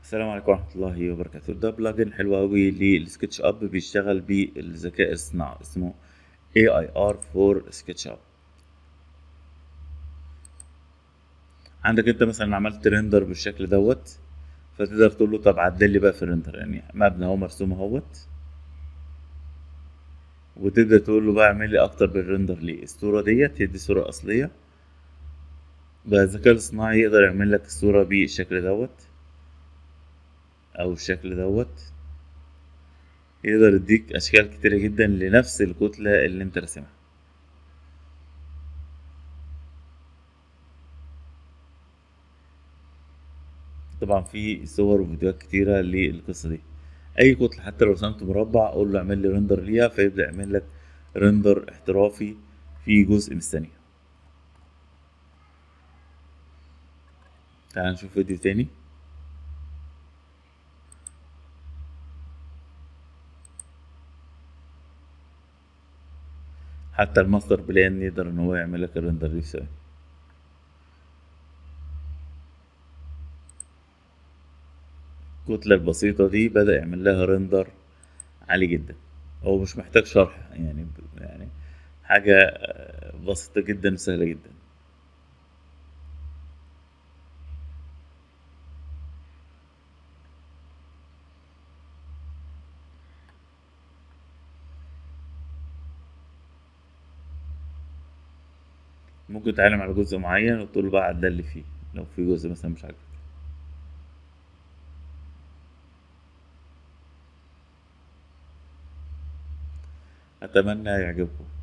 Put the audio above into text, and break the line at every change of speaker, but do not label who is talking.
السلام عليكم ورحمة الله وبركاته ده بلجن حلو أوي للسكتش أب بيشتغل بالذكاء الصناعي اسمه AIR for SketchUp عندك انت مثلا عملت ريندر بالشكل دوت فتقدر تقول له طب عدل لي بقى في الريندر يعني مبنى اهو مرسوم اهوت وتبدأ تقول له بقى اعمل لي اكتر بالريندر ليه الصورة ديت هي دي صورة اصلية بقى الذكاء الاصطناعي يقدر يعمل لك الصورة بالشكل دوت او الشكل دوت يقدر يديك اشكال كتيرة جدا لنفس الكتلة اللي انت راسمها طبعا في صور وفيديوهات كتيرة للقصة دي اي كتلة حتى لو رسمت مربع قول له اعمل لي ريندر ليها فيبدأ يعمل لك ريندر احترافي في جزء من الثانية تعال نشوف فيديو تاني حتى الماستر بلان يقدر ان هو يعمل لك الريندر دي في ثواني الكتلة البسيطة دي بدأ يعمل لها ريندر عالي جدا هو مش محتاج شرح يعني يعني حاجة بسيطة جدا وسهلة جدا ممكن تعلم على جزء معين وتقول له بقى عدل لي فيه لو في جزء مثلا مش عاجبك اتمنى يعجبكم